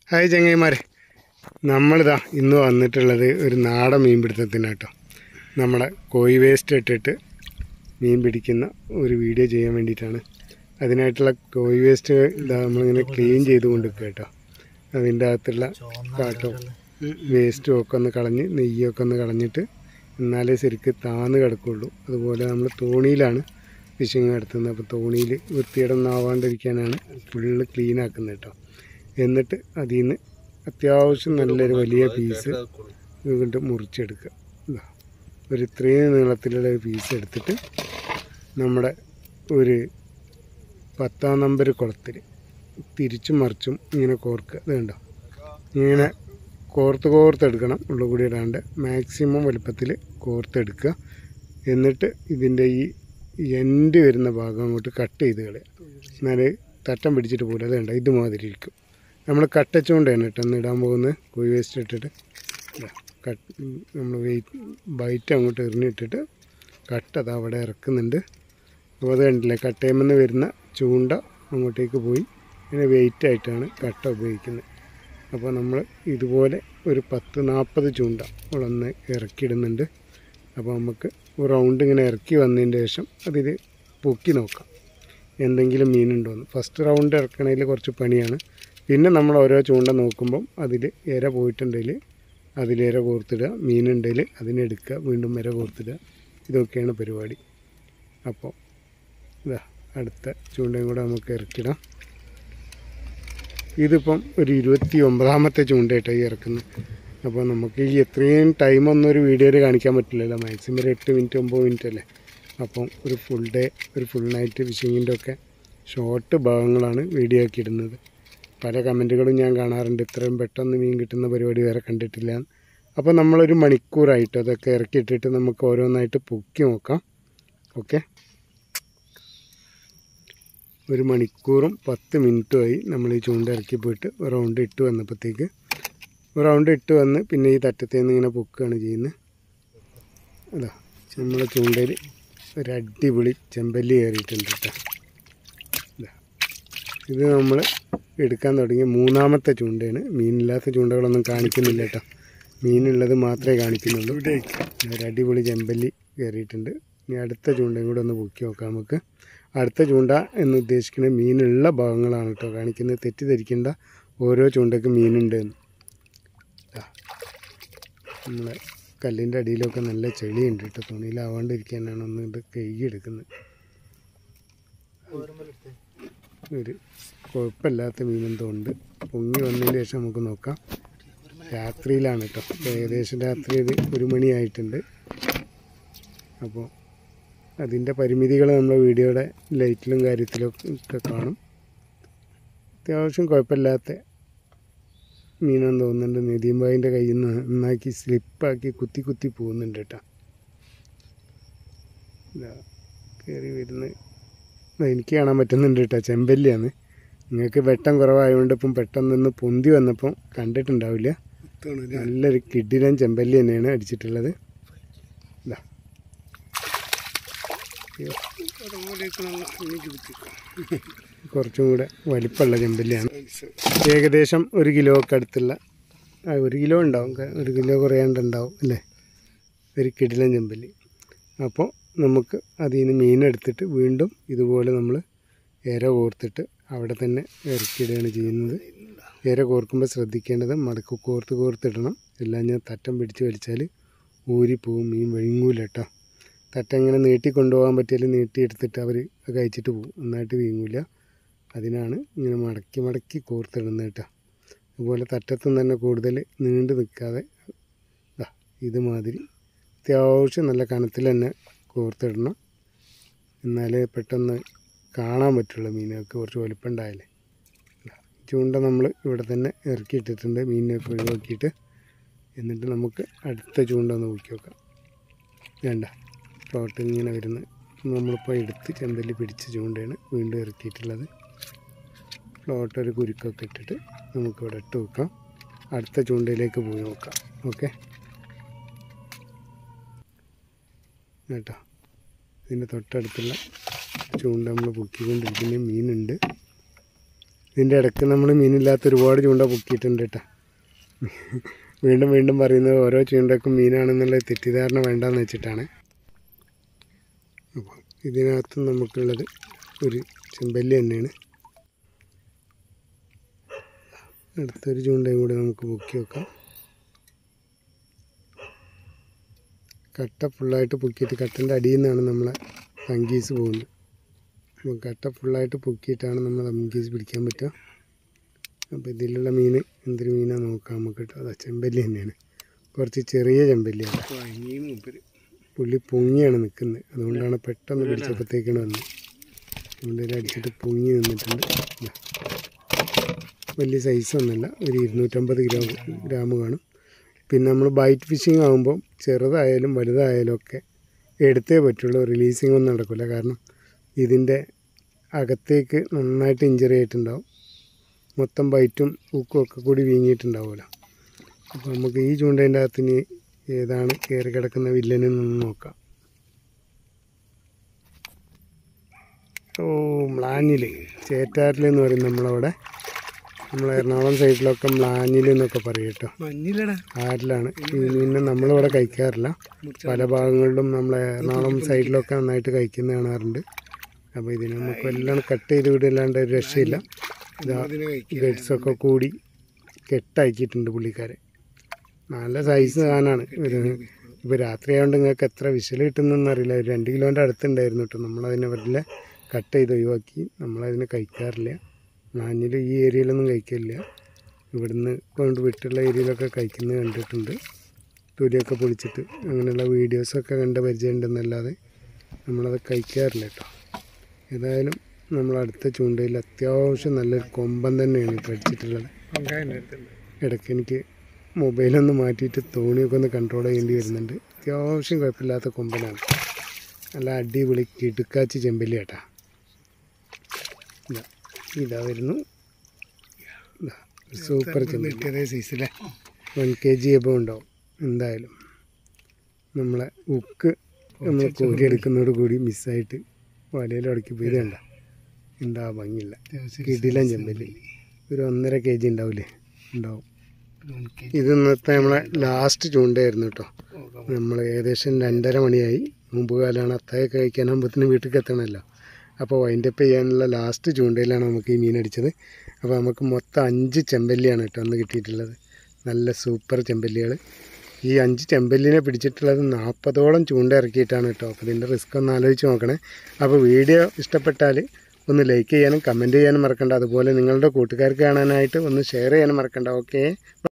Hi ചങ്ങായിമാരെ നമ്മളിതാ ഇന്ന് വന്നിട്ടുള്ളത് ഒരു നാടൻ മീൻ പിടുത്തത്തിനാട്ടോ നമ്മളെ കോഴി വേസ്റ്റ് ഇട്ടിട്ട് മീൻ പിടിക്കുന്ന ഒരു വീഡിയോ ചെയ്യാൻ വേണ്ടിയിട്ടാണ് അതിനായിട്ടുള്ള കോഴി വേസ്റ്റ് ഇതാ നമ്മളിങ്ങനെ ക്ലീൻ ചെയ്ത് കൊണ്ടിരിക്കുക കേട്ടോ അതിൻ്റെ അകത്തുള്ള കാട്ടവും വേസ്റ്റും ഒക്കെ ഒന്ന് കളഞ്ഞ് നെയ്യൊക്കെ ഒന്ന് കളഞ്ഞിട്ട് എന്നാലേ ശരിക്ക് താന്ന് കിടക്കുള്ളൂ അതുപോലെ നമ്മൾ തോണിയിലാണ് ഫിഷിങ് നടത്തുന്നത് അപ്പോൾ തോണിയിൽ വൃത്തിയിടൊന്നും ആവാണ്ടിരിക്കാനാണ് ഫുള്ള് ക്ലീൻ ആക്കുന്നത് കേട്ടോ എന്നിട്ട് അതിൽ നിന്ന് അത്യാവശ്യം നല്ലൊരു വലിയ പീസ് കൊണ്ട് മുറിച്ചെടുക്കുക ഇതാ ഒരു ഇത്രയും നീളത്തിലുള്ള ഒരു പീസ് എടുത്തിട്ട് നമ്മുടെ ഒരു പത്താം നമ്പർ കുളത്തിൽ തിരിച്ചും മറിച്ചും ഇങ്ങനെ കോർക്കുക ഇത് കണ്ടോ ഇങ്ങനെ കോർത്ത് കോർത്തെടുക്കണം ഉള്ളിൽ കൂടി ഇടാണ്ട് മാക്സിമം വലുപ്പത്തിൽ കോർത്തെടുക്കുക എന്നിട്ട് ഇതിൻ്റെ ഈ എൻഡ് വരുന്ന ഭാഗം അങ്ങോട്ട് കട്ട് ചെയ്ത് കളയുക എന്നാലേ തട്ടം പിടിച്ചിട്ട് പോലെ അത് കണ്ട ഇതുമാതിരി ഇരിക്കും നമ്മൾ കട്ടച്ചുകൊണ്ടാണ് കേട്ടോ ഒന്ന് ഇടാൻ പോകുന്നത് കോഴി വേസ്റ്റ് ഇട്ടിട്ട് ഇതാ, കട്ട് നമ്മൾ വെയിറ്റ് ബൈറ്റ് അങ്ങോട്ട് എറിഞ്ഞിട്ടിട്ട് കട്ട അത് അവിടെ ഇറക്കുന്നുണ്ട് അപ്പോൾ അത് കണ്ടില്ലേ കട്ടയമെന്ന് വരുന്ന ചൂണ്ട അങ്ങോട്ടേക്ക് പോയി ഇങ്ങനെ വെയിറ്റ് ആയിട്ടാണ് കട്ട ഉപയോഗിക്കുന്നത് അപ്പോൾ നമ്മൾ ഇതുപോലെ ഒരു പത്ത് നാൽപ്പത് ചൂണ്ട നമ്മളൊന്ന് ഇറക്കിയിടുന്നുണ്ട് അപ്പോൾ നമുക്ക് ഒരു റൗണ്ട് ഇങ്ങനെ ഇറക്കി വന്നതിന് ശേഷം അതിൽ പൊക്കി നോക്കാം എന്തെങ്കിലും മീനുണ്ടോയെന്ന് ഫസ്റ്റ് റൗണ്ട് ഇറക്കണതിൽ കുറച്ച് പണിയാണ് പിന്നെ നമ്മൾ ഓരോ ചൂണ്ട നോക്കുമ്പം അതിൽ ഇര പോയിട്ടുണ്ടെങ്കിൽ അതിൽ ഇര കോർത്തിടുക മീനുണ്ടെങ്കിൽ അതിനെടുക്കുക വീണ്ടും ഇര കോർത്തിടുക ഇതൊക്കെയാണ് പരിപാടി അപ്പോൾ ഇതാ അടുത്ത ചൂണ്ടയും കൂടെ നമുക്ക് ഇറക്കിടാം ഇതിപ്പം ഒരു ഇരുപത്തി ഒമ്പതാമത്തെ ചൂണ്ടയായിട്ടാണ് ഈ ഇറക്കുന്നത് അപ്പോൾ നമുക്ക് ഈ എത്രയും ടൈമൊന്നും ഒരു വീഡിയോയിൽ കാണിക്കാൻ പറ്റില്ലല്ലോ മാക്സിമം ഒരു എട്ട് മിനിറ്റ് ഒമ്പത് മിനിറ്റ് അല്ലേ അപ്പം ഒരു ഫുൾ ഡേ ഒരു ഫുൾ നൈറ്റ് ഫിഷിങ്ങിൻ്റെ ഒക്കെ ഷോർട്ട് ഭാഗങ്ങളാണ് വീഡിയോ ആക്കി ഇടുന്നത് പല കമൻറ്റുകളും ഞാൻ കാണാറുണ്ട് ഇത്രയും പെട്ടെന്ന് മീൻ കിട്ടുന്ന പരിപാടി വേറെ കണ്ടിട്ടില്ല അപ്പോൾ നമ്മളൊരു മണിക്കൂറായിട്ട് അതൊക്കെ ഇറക്കിയിട്ടിട്ട് നമുക്ക് ഓരോന്നായിട്ട് പൊക്കി നോക്കാം ഓക്കെ ഒരു മണിക്കൂറും പത്ത് മിനിറ്റുമായി നമ്മൾ ഈ ചൂണ്ട ഇറക്കി പോയിട്ട് ഒരു റൗണ്ട് ഇട്ട് വന്നപ്പോഴത്തേക്ക് ഒരു റൗണ്ട് ഇട്ട് വന്ന് പിന്നെ ഈ തട്ടത്തിൽ നിന്ന് ഇങ്ങനെ പൊക്കുകയാണ് ചെയ്യുന്നത് അതാ നമ്മളെ ചൂണ്ടയിൽ ഒരു അടിപൊളി ചെമ്പല്ലി കയറിയിട്ടുണ്ട് കേട്ടോ ഇതാ. ഇത് നമ്മൾ എടുക്കാൻ തുടങ്ങിയ മൂന്നാമത്തെ ചൂണ്ടയാണ് മീനില്ലാത്ത ചൂണ്ടകളൊന്നും കാണിക്കുന്നില്ല കേട്ടോ മീനുള്ളത് മാത്രമേ കാണിക്കുന്നുള്ളൂ ഒരു അടിപൊളി ചെമ്പല്ലി കയറിയിട്ടുണ്ട് ഇനി അടുത്ത ചൂണ്ടയും കൂടെ ഒന്ന് പൊക്കി നോക്കാം നമുക്ക് അടുത്ത ചൂണ്ട എന്ന് ഉദ്ദേശിക്കുന്നത് മീനുള്ള ഭാഗങ്ങളാണ് കേട്ടോ കാണിക്കുന്നത് തെറ്റിദ്ധരിക്കേണ്ട ഓരോ ചൂണ്ടയ്ക്കും മീനുണ്ട് എന്ന് ദാ. നമ്മളെ കല്ലിൻ്റെ അടിയിലൊക്കെ നല്ല ചെളിയുണ്ട് കേട്ടോ തുണിയിലാവാണ്ടിരിക്കാനാണ് ഒന്ന് ഇത് കഴുകിയെടുക്കുന്നത് ഒരു കുഴപ്പമില്ലാത്ത മീനെന്തോ ഉണ്ട് പൊങ്ങി വന്നതിന് ശേഷം നമുക്ക് നോക്കാം രാത്രിയിലാണ് കേട്ടോ ഇപ്പോൾ ഏകദേശം രാത്രി ഇത് ഒരു മണിയായിട്ടുണ്ട് അപ്പോൾ അതിൻ്റെ പരിമിതികൾ നമ്മുടെ വീഡിയോയുടെ ലൈറ്റിലും കാര്യത്തിലും ഒക്കെ കാണും അത്യാവശ്യം കുഴപ്പമില്ലാത്ത മീനെന്ന് തോന്നുന്നുണ്ട് നെതിയമ്പായിൻ്റെ കയ്യിൽ നിന്ന് നന്നാക്കി സ്ലിപ്പാക്കി കുത്തി കുത്തി പോകുന്നുണ്ട് കേട്ടോ ഇതാ കയറി വരുന്ന ഇതാ എനിക്ക് കാണാൻ പറ്റുന്നുണ്ട് കേട്ടോ ചെമ്പല്ലിയാണ് നിങ്ങൾക്ക് വെട്ടം കുറവായതുകൊണ്ട് ഇപ്പം പെട്ടെന്നൊന്ന് പൊന്തി വന്നപ്പം കണ്ടിട്ടുണ്ടാവില്ല നല്ലൊരു കിടിലൻ ചെമ്പല്ലി തന്നെയാണ് അടിച്ചിട്ടുള്ളത് ഇതാ കുറച്ചും കൂടെ വലിപ്പമുള്ള ചെമ്പല്ലിയാണ് ഏകദേശം ഒരു കിലോ ഒക്കെ അടുത്തുള്ള ആ, ഒരു കിലോ ഉണ്ടാവും ക- ഒരു കിലോ കുറയാണ്ടുണ്ടാവും അല്ലേ ഒരു കിടിലൻ ചെമ്പല്ലി അപ്പോൾ നമുക്ക് അതിൽ നിന്ന് മീനെടുത്തിട്ട് വീണ്ടും ഇതുപോലെ നമ്മൾ ഇര കോർത്തിട്ട് അവിടെ തന്നെ ഇറക്കിയിടുകയാണ് ചെയ്യുന്നത് ഇര കോർക്കുമ്പോൾ ശ്രദ്ധിക്കേണ്ടത് മടക്ക് കോർത്ത് കോർത്തിടണം എല്ലാം ഞാൻ തട്ടം പിടിച്ച് വലിച്ചാൽ ഊരിപ്പോവും മീൻ വിഴുങ്ങൂല കേട്ടോ തട്ടം ഇങ്ങനെ നീട്ടി കൊണ്ടുപോകാൻ പറ്റിയാൽ നീട്ടിയെടുത്തിട്ട് അവർ കഴിച്ചിട്ട് പോകും നന്നായിട്ട് വീങ്ങൂല അതിനാണ് ഇങ്ങനെ മടക്കി മടക്കി കോർത്തിടുന്നത് കേട്ടോ അതുപോലെ തട്ടത്തും തന്നെ കൂടുതൽ നീണ്ടു നിൽക്കാതെ ദാ ഇതുമാതിരി അത്യാവശ്യം നല്ല കനത്തിൽ തന്നെ കോർത്തിടണം എന്നാലേ പെട്ടെന്ന് കാണാൻ പറ്റുള്ളൂ മീനുകൾക്ക് കുറച്ച് വലിപ്പം ഉണ്ടായാലേ ദാ, ചൂണ്ട നമ്മൾ ഇവിടെ തന്നെ ഇറക്കിയിട്ടിട്ടുണ്ട് മീനിനൊക്കെ ഒഴിവാക്കിയിട്ട് എന്നിട്ട് നമുക്ക് അടുത്ത ചൂണ്ട ഒന്ന് നോക്കി നോക്കാം വേണ്ട ഫ്ലോട്ട് ഇങ്ങനെ വരുന്ന നമ്മളിപ്പോൾ എടുത്ത് ചെമ്പല്ലി പിടിച്ച ചൂണ്ടയാണ് വീണ്ടും ഇറക്കിയിട്ടുള്ളത് ഫ്ലോട്ട് ഒരു കുരുക്കൊക്കെ ഇട്ടിട്ട് നമുക്കിവിടെ ഇട്ട് വെക്കാം അടുത്ത ചൂണ്ടയിലേക്ക് പോയി നോക്കാം ഓക്കെ കേട്ടോ ഇതിൻ്റെ തൊട്ടടുത്തുള്ള ചൂണ്ട നമ്മൾ പൊക്കിക്കൊണ്ടിരിക്കുന്ന മീനുണ്ട് ഇതിൻ്റെ ഇടയ്ക്ക് നമ്മൾ മീനില്ലാത്ത ഒരുപാട് ചൂണ്ട പൊക്കിയിട്ടുണ്ട് കേട്ടോ വീണ്ടും വീണ്ടും പറയുന്നത് ഓരോ ചൂണ്ടക്കും മീനാണെന്നുള്ള തെറ്റിദ്ധാരണ വേണ്ടെന്ന് വെച്ചിട്ടാണ് അപ്പോൾ ഇതിനകത്ത് നമുക്കുള്ളത് ഒരു ചെമ്പല്ലി തന്നെയാണ് അടുത്തൊരു ചൂണ്ടയും കൂടി നമുക്ക് പൊക്കി വെക്കാം കട്ട ഫുള്ളായിട്ട് പൊക്കിയിട്ട് കട്ടൻ്റെ അടിയിൽ നിന്നാണ് നമ്മളെ തങ്കീസ് പോകുന്നത് അപ്പോൾ കട്ട ഫുള്ളായിട്ട് പൊക്കിയിട്ടാണ് നമ്മൾ തങ്കീസ് പിടിക്കാൻ പറ്റുക അപ്പോൾ ഇതിലുള്ള മീൻ എന്തൊരു മീനാണ് നോക്കാം നമുക്ക് കേട്ടോ അതാ ചെമ്പല്ലി തന്നെയാണ് കുറച്ച് ചെറിയ ചെമ്പല്ലിയാണ് പുള്ളി പൊങ്ങിയാണ് നിൽക്കുന്നത് അതുകൊണ്ടാണ് പെട്ടെന്ന് പിടിച്ചപ്പോഴത്തേക്കാണ് വന്നത് അതുകൊണ്ട് ഇതിൽ അടിച്ചിട്ട് പൊങ്ങി നിന്നിട്ടുണ്ട് ഇതാ. വലിയ സൈസൊന്നുമല്ല ഒരു ഇരുന്നൂറ്റമ്പത് ഗ്രാം ഗ്രാം കാണും പിന്നെ നമ്മൾ ബൈറ്റ് ഫിഷിംഗ് ആകുമ്പോൾ ചെറുതായാലും വലുതായാലും ഒക്കെ എടുത്തേ പറ്റുള്ളൂ റിലീസിംഗ് ഒന്നും നടക്കില്ല കാരണം ഇതിൻ്റെ അകത്തേക്ക് നന്നായിട്ട് ഇഞ്ചറി ആയിട്ടുണ്ടാവും മൊത്തം ബൈറ്റും ഊക്കും ഒക്കെ കൂടി വീങ്ങിയിട്ടുണ്ടാവുമല്ലോ അപ്പോൾ നമുക്ക് ഈ ചൂണ്ടേൻ്റെ അകത്തിന് ഏതാണ് കയറി കിടക്കുന്ന വില്ലനിൽ നിന്ന് നോക്കാം ഓ മ്ലാനിൽ ചേറ്റാറിൽ എന്ന് പറയും നമ്മളവിടെ നമ്മൾ എറണാകുളം സൈഡിലൊക്കെ മ്ലാനിൽ എന്നൊക്കെ പറയും കേട്ടോ മഞ്ഞില്ലടാ ആരിലാണ് ഈ മീനിനെ നമ്മളിവിടെ കഴിക്കാറില്ല പല ഭാഗങ്ങളിലും നമ്മൾ എറണാകുളം സൈഡിലൊക്കെ നന്നായിട്ട് കഴിക്കുന്ന കാണാറുണ്ട് അപ്പോൾ ഇതിന് നമുക്ക് എല്ലാം കട്ട് ചെയ്ത് വിടില്ലാണ്ട് ഒരു രക്ഷയില്ല ഇതാ ഗഡ്സൊക്കെ കൂടി കെട്ടാക്കിയിട്ടുണ്ട് പുള്ളിക്കാരെ നല്ല സൈസ് സാധനമാണ് ഒരു ഇപ്പോൾ രാത്രി ആയതുകൊണ്ട് നിങ്ങൾക്ക് എത്ര വിശൽ കിട്ടുന്നതെന്ന് അറിയില്ല ഒരു രണ്ട് കിലോൻ്റെ അടുത്തുണ്ടായിരുന്നു കേട്ടോ നമ്മളതിനെ വെറുതെ കട്ട് ചെയ്ത് ഒഴിവാക്കി നമ്മളതിനെ കഴിക്കാറില്ല നാഞ്ഞിൽ ഈ ഏരിയയിലൊന്നും കഴിക്കില്ല ഇവിടുന്ന് കൊണ്ട് വിട്ടുള്ള ഏരിയയിലൊക്കെ കഴിക്കുന്നത് കണ്ടിട്ടുണ്ട് തൊലിയൊക്കെ പൊളിച്ചിട്ട് അങ്ങനെയുള്ള വീഡിയോസൊക്കെ കണ്ട പരിചയമുണ്ടെന്നല്ലാതെ നമ്മളത് കഴിക്കാറില്ല കേട്ടോ ഏതായാലും നമ്മൾ അടുത്ത ചൂണ്ടയിൽ അത്യാവശ്യം നല്ലൊരു കൊമ്പൻ തന്നെയാണ് ഇപ്പോൾ അടിച്ചിട്ടുള്ളത് ഇടയ്ക്ക് എനിക്ക് മൊബൈലൊന്ന് മാറ്റിയിട്ട് തോണിയൊക്കെ ഒന്ന് കൺട്രോൾ ചെയ്യേണ്ടി വരുന്നുണ്ട് അത്യാവശ്യം കുഴപ്പമില്ലാത്ത കൊമ്പനാണ് നല്ല അടിപൊളി കിടുക്കാച്ചി ചെമ്പല്ലി കേട്ടാ ഇതാ ഇതാ വരുന്നു ഇതാ, ഒരു സൂപ്പർ ചെമ്പല്ലി അതേ സൈസിലെ വൺ കെ ജി എബോ ഉണ്ടാവും എന്തായാലും നമ്മളെ ഉക്ക് നമ്മൾ കോരിയെടുക്കുന്നതോട് കൂടി മിസ്സായിട്ട് വലയിൽ ഉടക്കി പോയി കണ്ട എന്താ ഭംഗിയില്ല കിടിലൻ ചെമ്പല്ലി ഒരു ഒന്നര കെ ജി ഉണ്ടാവില്ലേ ഉണ്ടാവും ഇത് ഇന്നത്തെ നമ്മളെ ലാസ്റ്റ് ചൂണ്ടയായിരുന്നു കേട്ടോ നമ്മൾ ഏകദേശം രണ്ടര മണിയായി മുമ്പ് കാലമാണ് അത്തായൊക്കെ കഴിക്കാനാകുമ്പോഴത്തേന് വീട്ടിലേക്ക് എത്തണമല്ലോ അപ്പോൾ വൈൻഡപ്പ് ചെയ്യാനുള്ള ലാസ്റ്റ് ചൂണ്ടയിലാണ് നമുക്ക് ഈ മീൻ അടിച്ചത് അപ്പോൾ നമുക്ക് മൊത്തം അഞ്ച് ചെമ്പല്ലിയാണ് കേട്ടോ അന്ന് കിട്ടിയിട്ടുള്ളത് നല്ല സൂപ്പർ ചെമ്പല്ലികൾ ഈ അഞ്ച് ചെമ്പല്ലിനെ പിടിച്ചിട്ടുള്ളത് നാൽപ്പതോളം ചൂണ്ട ഇറക്കിയിട്ടാണ് കേട്ടോ അപ്പോൾ ഇതിൻ്റെ റിസ്ക് ഒന്ന് ആലോചിച്ച് നോക്കണേ അപ്പോൾ വീഡിയോ ഇഷ്ടപ്പെട്ടാൽ ഒന്ന് ലൈക്ക് ചെയ്യാനും കമൻറ്റ് ചെയ്യാനും മറക്കണ്ട അതുപോലെ നിങ്ങളുടെ കൂട്ടുകാർക്ക് കാണാനായിട്ട് ഒന്ന് ഷെയർ ചെയ്യാനും മറക്കണ്ട ഓക്കെ